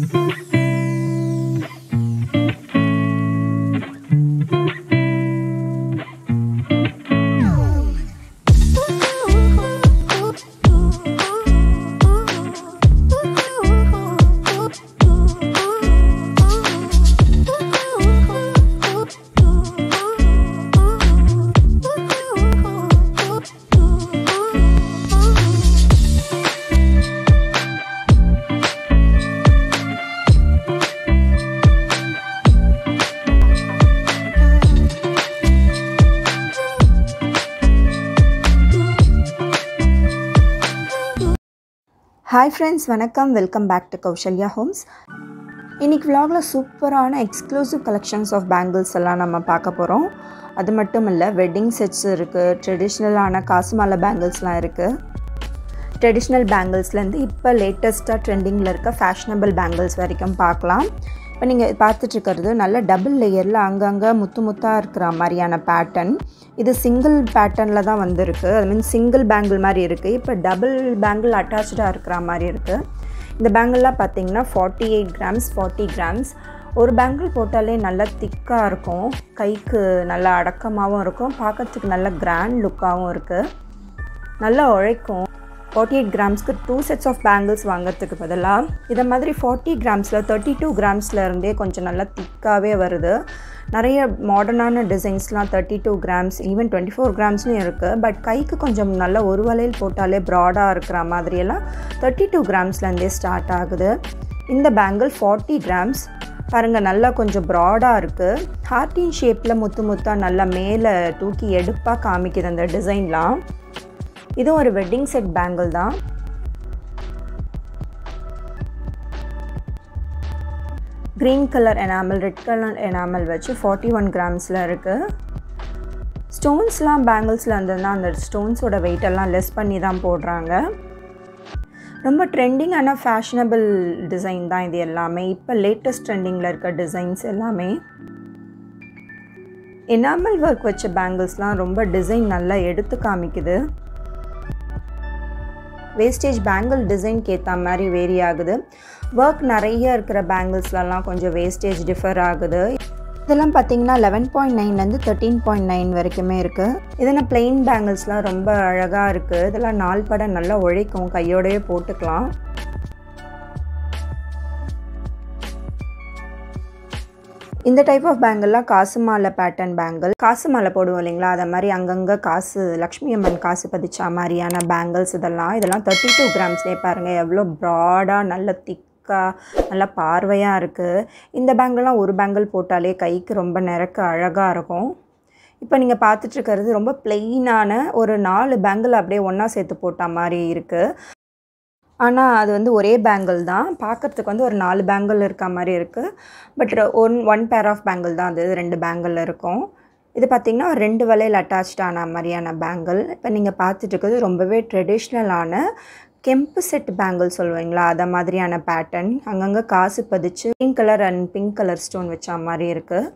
hi friends வணக்கம் welcome back to Kausalya homes இன்றைக்கி vlogல சூப்பரான எக்ஸ்க்ளூசிவ் கலெக்ஷன்ஸ் ஆஃப் பேங்கிள்ஸ் எல்லாம் நம்ம பார்க்க போகிறோம் அது மட்டும் இல்லை வெட்டிங் செட்ஸ் இருக்குது ட்ரெடிஷ்னலான காசு மாலை பேங்கிள்ஸ்லாம் இருக்குது ட்ரெடிஷ்னல் பேங்கிள்ஸ்லேருந்து இப்போ லேட்டஸ்ட்டாக ட்ரெண்டிங்கில் இருக்க ஃபேஷனபிள் பேங்கிள்ஸ் வரைக்கும் பார்க்கலாம் இப்போ நீங்கள் பார்த்துட்ருக்கிறது நல்ல டபுள் லேயரில் அங்கங்கே முத்து முத்தாக இருக்கிற மாதிரியான பேட்டர்ன் இது சிங்கிள் பேட்டர்னில் தான் வந்திருக்கு அது மீன்ஸ் சிங்கிள் பேங்கிள் மாதிரி இருக்குது இப்போ டபுள் பேங்கிள் அட்டாச்சாக இருக்கிற மாதிரி இருக்குது இந்த பேங்கிள்லாம் பார்த்தீங்கன்னா forty eight grams forty grams ஒரு பேங்கிள் போட்டாலே நல்லா திக்காக இருக்கும் கைக்கு நல்லா அடக்கமாகவும் இருக்கும் பார்க்கறதுக்கு நல்ல கிராண்ட் லுக்காகவும் இருக்குது நல்லா உழைக்கும் ஃபார்ட்டி எயிட் கிராம்ஸ்க்கு டூ செட்ஸ் ஆஃப் பேங்கிள்ஸ் வாங்குறதுக்கு பதிலாக இதை மாதிரி ஃபார்ட்டி கிராம்ஸில் தேர்ட்டி டூ கிராம்ஸில் இருந்தே கொஞ்சம் நல்லா திக்காகவே வருது நிறைய மாடர்னான டிசைன்ஸ்லாம் thirty two grams even twenty four கிராம்ஸ்லையும் இருக்குது பட் கைக்கு கொஞ்சம் நல்ல ஒரு வலையில் போட்டாலே ப்ராடாக இருக்கிற மாதிரியெல்லாம் தேர்ட்டி டூ கிராம்ஸ்லேருந்தே ஸ்டார்ட் ஆகுது இந்த பேங்கிள் ஃபார்ட்டி கிராம்ஸ் பாருங்கள் நல்லா கொஞ்சம் ப்ராடாக இருக்குது ஹார்டின் ஷேப்பில் முத்து முத்தாக நல்லா மேலே தூக்கி எடுப்பாக காமிக்குது அந்த டிசைன்லாம் இதுவும் ஒரு வெட்டிங் செட் பேங்கிள் தான் green colour enamel red colour enamel வச்சு ஃபார்ட்டி ஒன் கிராம்ஸில் இருக்குது ஸ்டோன்ஸ்லாம் பேங்கிள்ஸில் இருந்ததுன்னா அந்த ஸ்டோன்ஸோட வெயிட்டெல்லாம் லெஸ் பண்ணி தான் போடுறாங்க ரொம்ப ட்ரெண்டிங்கான ஃபேஷனபிள் டிசைன் தான் இது எல்லாமே இப்போ லேட்டஸ்ட் ட்ரெண்டிங்கில் இருக்க டிசைன்ஸ் எல்லாமே எனாமல் ஒர்க் வச்ச பேங்கிள்ஸ்லாம் ரொம்ப டிசைன் நல்லா எடுத்து காமிக்குது வேஸ்டேஜ் பேங்கிள் டிசைன்க்கு ஏற்ற மாதிரி வேரி ஆகுது ஒர்க் நிறைய இருக்கிற பேங்கிள்ஸ்லலாம் கொஞ்சம் வேஸ்டேஜ் டிஃபர் ஆகுது இதெல்லாம் பார்த்தீங்கன்னா லெவன் பாயிண்ட் நைன்லேருந்து தேர்ட்டீன் பாயிண்ட் நைன் வரைக்குமே இருக்குது இதெல்லாம் பிளெயின் பேங்கிள்ஸ்லாம் ரொம்ப அழகாக இருக்குது இதெல்லாம் நாள் பட நல்லா உழைக்கும் கையோடையே போட்டுக்கலாம் இந்த டைப் ஆஃப் பேங்கிள்லாம் காசு மாலை பேட்டர்ன் பேங்கிள் காசு மாலை போடுவோம் இல்லைங்களா அதை மாதிரி அங்கங்கே காசு லக்ஷ்மி அம்மன் காசு பதிச்சா மாதிரியான பேங்கிள்ஸ் இதெல்லாம் இதெல்லாம் தேர்ட்டி டூ கிராம்ஸ்லேயே பாருங்கள் எவ்வளோ ப்ராடாக நல்ல திக்காக நல்லா பார்வையாக இருக்குது இந்த பேங்கிள்லாம் ஒரு பேங்கிள் போட்டாலே கைக்கு ரொம்ப நிறக்க அழகாக இருக்கும் இப்போ நீங்கள் பார்த்துட்ருக்கிறது ரொம்ப பிளெயினான ஒரு நாலு பேங்கிள் அப்படியே ஒன்றா சேர்த்து போட்ட மாதிரி இருக்குது ஆனால் அது வந்து ஒரே பேங்கிள் தான் பார்க்குறதுக்கு வந்து ஒரு நாலு பேங்கிள் இருக்க மாதிரி இருக்குது but one one pair of bangle தான் அது ரெண்டு பேங்கிள் இருக்கும் இது பார்த்திங்கன்னா ரெண்டு வலையில் அட்டாச்ட் ஆன மாதிரியான பேங்கிள் இப்போ நீங்கள் பார்த்துட்டு இருக்கிறது ரொம்பவே ட்ரெடிஷ்னலான கெம்பு செட் பேங்கிள் சொல்லுவீங்களா அதை மாதிரியான பேட்டர்ன் அங்கங்கே காசு பதிச்சு pink colour and pink colour stone வச்ச மாதிரி இருக்குது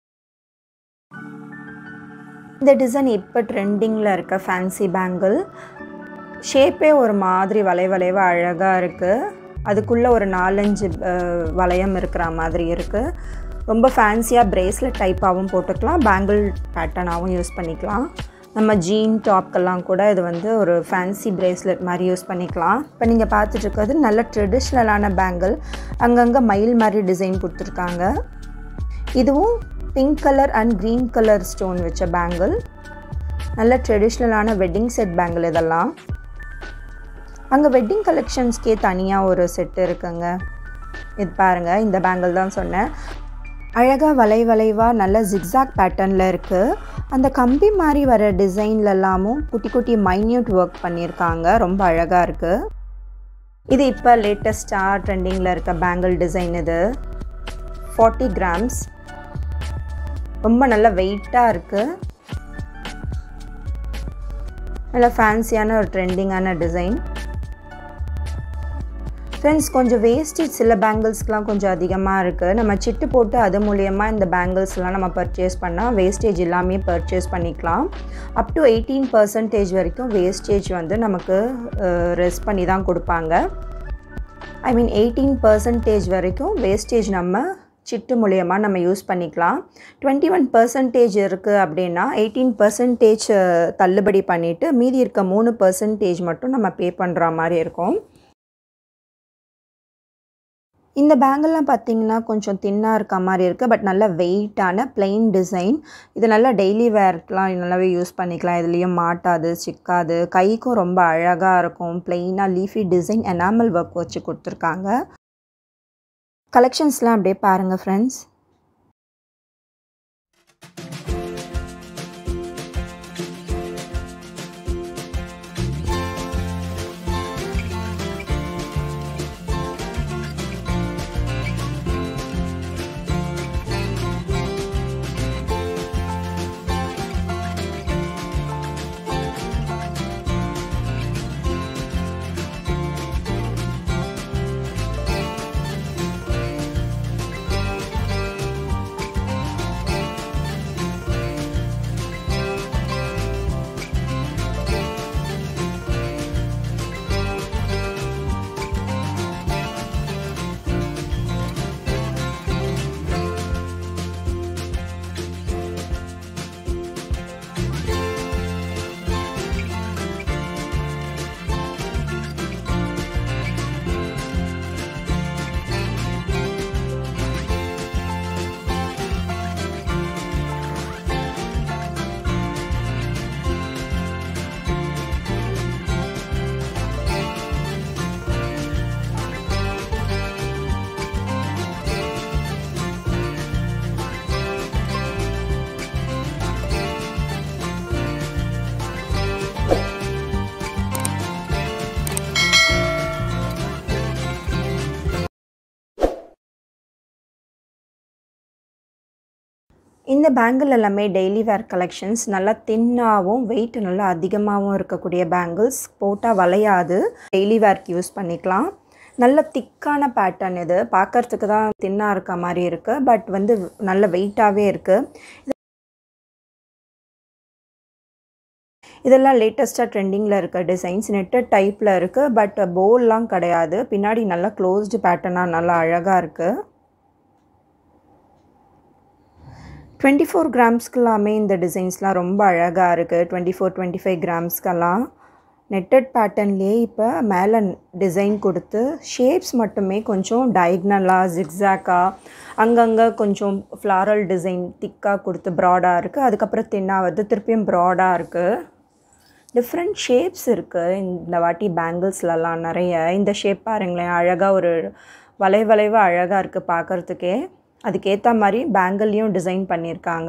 இந்த டிசைன் இப்போ ட்ரெண்டிங்கில் இருக்க ஃபேன்சி பேங்கிள் ஷேப்பே ஒரு மாதிரி வளை வளைவாக அழகாக இருக்குது அதுக்குள்ளே ஒரு நாலஞ்சு வளையம் இருக்கிற மாதிரி இருக்குது ரொம்ப ஃபேன்சியாக ப்ரேஸ்லெட் டைப்பாகவும் போட்டுக்கலாம் பேங்கிள் பேட்டர்னாகவும் யூஸ் பண்ணிக்கலாம் நம்ம ஜீன் டாப்க்கெல்லாம் கூட இது வந்து ஒரு ஃபேன்சி ப்ரேஸ்லெட் மாதிரி யூஸ் பண்ணிக்கலாம் இப்போ நீங்கள் பார்த்துட்ருக்கிறது நல்ல ட்ரெடிஷ்னலான பேங்கிள் அங்கங்கே மயில் மாதிரி டிசைன் கொடுத்துருக்காங்க இதுவும் pink colour and green colour stone வச்ச பேங்கிள் நல்ல ட்ரெடிஷ்னலான வெட்டிங் செட் பேங்கிள் இதெல்லாம் அங்கே வெட்டிங் கலெக்ஷன்ஸ்க்கே தனியாக ஒரு செட்டு இருக்குங்க இது பாருங்கள் இந்த பேங்கிள் தான் சொன்னேன் அழகாக வளை வளைவாக நல்ல ஜிக்ஸாக் பேட்டர்னில் இருக்குது அந்த கம்பி மாதிரி வர டிசைன்லலாமும் குட்டி குட்டி மைன்யூட் ஒர்க் பண்ணியிருக்காங்க ரொம்ப அழகாக இருக்குது இது இப்போ லேட்டஸ்ட்டாக ட்ரெண்டிங்கில் இருக்க பேங்கிள் டிசைன் இது ஃபார்ட்டி கிராம்ஸ் ரொம்ப நல்ல வெயிட்டாக இருக்குது நல்ல ஃபேன்சியான ஒரு ட்ரெண்டிங்கான டிசைன் ஃப்ரெண்ட்ஸ் கொஞ்சம் வேஸ்டேஜ் சில பேங்கிள்ஸ்க்கெலாம் கொஞ்சம் அதிகமாக இருக்குது நம்ம சிட்டு போட்டு அது மூலியமாக இந்த பேங்கிள்ஸ்லாம் நம்ம பர்ச்சேஸ் பண்ணால் வேஸ்டேஜ் எல்லாமே பர்ச்சேஸ் பண்ணிக்கலாம் அப் டு எயிட்டீன் பர்சன்டேஜ் வரைக்கும் வேஸ்டேஜ் வந்து நமக்கு ரெஸ் பண்ணி தான் கொடுப்பாங்க ஐ மீன் எயிட்டீன் பர்சன்டேஜ் வரைக்கும் வேஸ்டேஜ் நம்ம சிட்டு மூலியமாக நம்ம யூஸ் பண்ணிக்கலாம் டுவெண்ட்டி ஒன் பர்சன்டேஜ் இருக்குது அப்படின்னா எயிட்டீன் பர்சன்டேஜ் தள்ளுபடி பண்ணிவிட்டு மீதி இருக்க மூணு பர்சன்டேஜ் மட்டும் நம்ம பே பண்ணுற மாதிரி இருக்கும் இந்த பேங்கிள்லாம் பார்த்தீங்கன்னா கொஞ்சம் தின்னாக இருக்க மாதிரி இருக்குது பட் நல்ல வெயிட்டான பிளெயின் டிசைன் இது நல்லா டெய்லி வேர்க்கெலாம் நல்லாவே யூஸ் பண்ணிக்கலாம் இதுலேயும் மாட்டாது சிக்காது கைக்கும் ரொம்ப அழகாக இருக்கும் பிளெயினாக லீஃபி டிசைன் எனாமல் ஒர்க் வச்சு கொடுத்துருக்காங்க கலெக்ஷன்ஸ்லாம் அப்படியே பாருங்கள் ஃப்ரெண்ட்ஸ் இந்த பேங்கிள் எல்லாமே டெய்லி வேர் கலெக்ஷன்ஸ் நல்லா தின்னாகவும் வெயிட் நல்லா அதிகமாகவும் இருக்கக்கூடிய பேங்கிள்ஸ் போட்டால் வளையாது டெய்லி வேர்க்கு யூஸ் பண்ணிக்கலாம் நல்ல திக்கான பேட்டர்ன் இது பார்க்கறதுக்கு தான் தின்னாக இருக்க மாதிரி இருக்குது பட் வந்து நல்ல வெயிட்டாகவே இருக்குது இதெல்லாம் லேட்டஸ்ட்டாக ட்ரெண்டிங்கில் இருக்க டிசைன்ஸ் நெட்டட் டைப்பில் இருக்குது பட் போல்லாம் கிடையாது பின்னாடி நல்லா க்ளோஸ்டு பேட்டர்னாக நல்லா அழகாக இருக்குது டுவெண்ட்டி ஃபோர் கிராம்ஸ்க்கெல்லாமே இந்த டிசைன்ஸ்லாம் ரொம்ப அழகாக இருக்குது டுவெண்ட்டி ஃபோர் டுவெண்ட்டி ஃபைவ் கிராம்ஸ்க்கெல்லாம் நெட்டட் பேட்டர்ன்லேயே இப்போ மேலே டிசைன் கொடுத்து ஷேப்ஸ் மட்டுமே கொஞ்சம் டயக்னலாக ஜிக்ஸாக்காக அங்கங்கே கொஞ்சம் ஃப்ளாரல் டிசைன் திக்காக கொடுத்து ப்ராடாக இருக்குது அதுக்கப்புறம் தின்னாக வருது திருப்பியும் ப்ராடாக இருக்குது டிஃப்ரெண்ட் ஷேப்ஸ் இருக்குது இந்த வாட்டி பேங்கிள்ஸ்லலாம் நிறைய இந்த ஷேப் பாருங்களேன் அழகாக ஒரு வளை வளைவாக அழகாக இருக்குது பார்க்குறதுக்கே அதுக்கேற்ற மாதிரி பேங்கிள்லையும் டிசைன் பண்ணியிருக்காங்க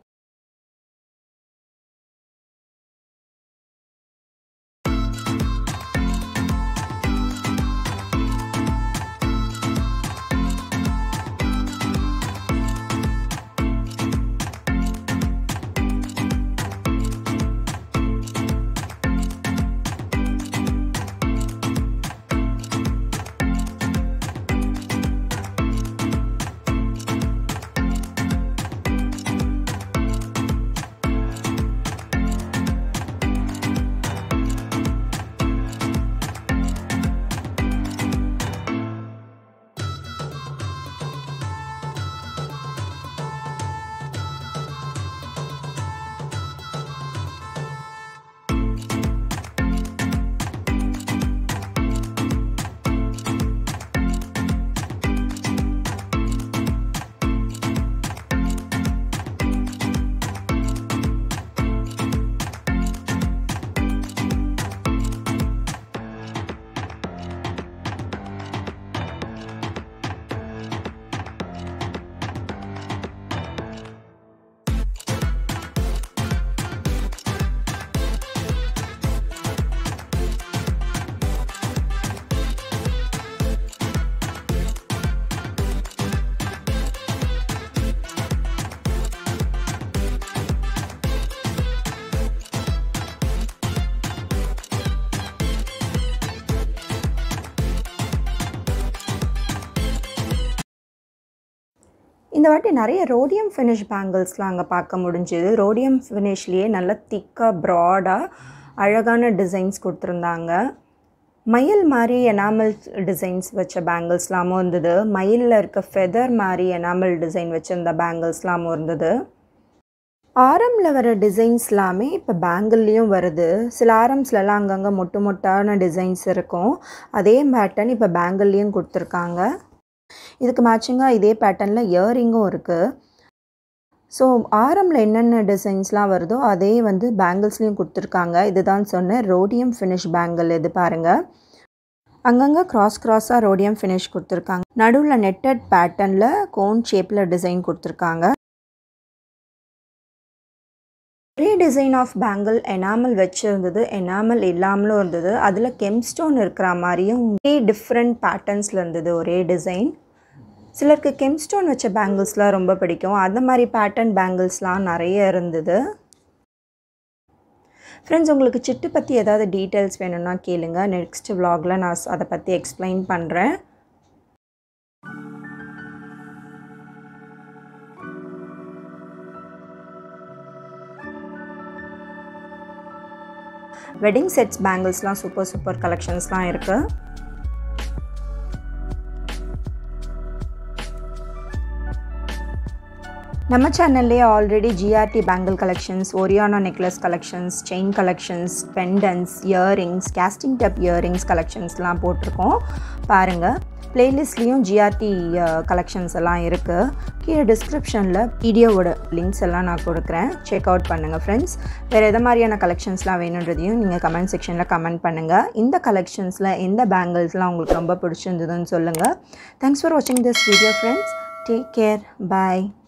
இந்த வாட்டி நிறைய ரோடியம் ஃபினிஷ் பேங்கிள்ஸ்லாம் அங்கே பார்க்க முடிஞ்சுது ரோடியம் ஃபினிஷ்லேயே நல்ல திக்காக ப்ராடாக அழகான டிசைன்ஸ் கொடுத்துருந்தாங்க மயில் மாதிரி எனாமல் டிசைன்ஸ் வச்ச பேங்கிள்ஸ்லாமும் இருந்தது மயிலில் இருக்க ஃபெதர் மாதிரி எனாமல் டிசைன் வச்சிருந்த பேங்கிள்ஸ்லாமும் இருந்தது ஆரமில் வர டிசைன்ஸ் எல்லாமே இப்போ பேங்கிள்லேயும் வருது சில ஆரம்ஸ்லலாம் அங்கங்கே மொட்டு மொட்டான டிசைன்ஸ் இருக்கும் அதே பேட்டர்ன் இப்போ பேங்கிள்லேயும் கொடுத்துருக்காங்க இதுக்கு மேட்சிங்காக இதே பேட்டர்னில் இயரிங்கும் இருக்குது ஸோ ஆரமில் என்னென்ன டிசைன்ஸ்லாம் வருதோ அதே வந்து பேங்கிள்ஸ்லேயும் கொடுத்துருக்காங்க இதுதான் சொன்னேன் ரோடியம் ஃபினிஷ் பேங்கிள் இது பாருங்கள் அங்கங்கே கிராஸ் கிராஸாக ரோடியம் ஃபினிஷ் கொடுத்துருக்காங்க நடுவில் நெட்டட் பேட்டர்னில் கோன் ஷேப்பில் டிசைன் கொடுத்துருக்காங்க ஒரே டிசைன் ஆஃப் பேங்கிள் எனாமல் வச்சுருந்தது எனாமல் இல்லாமலும் இருந்தது அதில் கெம்ஸ்டோன் இருக்கிற மாதிரியும் ஒரே டிஃப்ரெண்ட் பேட்டர்ன்ஸில் இருந்தது ஒரே டிசைன் சிலருக்கு கெம்ஸ்டோன் வச்ச பேங்கிள்ஸ்லாம் ரொம்ப பிடிக்கும் அந்த மாதிரி பேட்டர்ன் பேங்கிள்ஸ்லாம் நிறைய இருந்தது ஃப்ரெண்ட்ஸ் உங்களுக்கு சிட்டு பற்றி ஏதாவது டீட்டெயில்ஸ் வேணும்னா கேளுங்க நெக்ஸ்ட் விலாகில் நான் அதை பற்றி எக்ஸ்பிளைன் பண்ணுறேன் வெட்டிங் செட்ஸ் பேங்கிள்ஸ்லாம் சூப்பர் சூப்பர் கலெக்ஷன்ஸ்லாம் இருக்குது நம்ம சேனல்லே already GRT bangle collections Oriana necklace collections chain collections pendants earrings casting tub earrings கலெக்ஷன்ஸ்லாம் போட்டிருக்கோம் பாருங்கள் ப்ளேலிஸ்ட்லேயும் ஜிஆர்டி கலெக்ஷன்ஸ் எல்லாம் இருக்குது கீழே டிஸ்கிரிப்ஷனில் வீடியோவோட லிங்க்ஸ் எல்லாம் நான் கொடுக்குறேன் செக் அவுட் பண்ணுங்கள் ஃப்ரெண்ட்ஸ் வேறு எது மாதிரியான கலெக்ஷன்ஸ்லாம் வேணுன்றதையும் நீங்கள் கமெண்ட் செக்ஷனில் கமெண்ட் பண்ணுங்கள் இந்த கலெக்ஷன்ஸில் எந்த பேங்கிள்ஸ்லாம் உங்களுக்கு ரொம்ப பிடிச்சிருந்ததுன்னு சொல்லுங்கள் தேங்க்ஸ் ஃபார் வாட்சிங் this video friends take care bye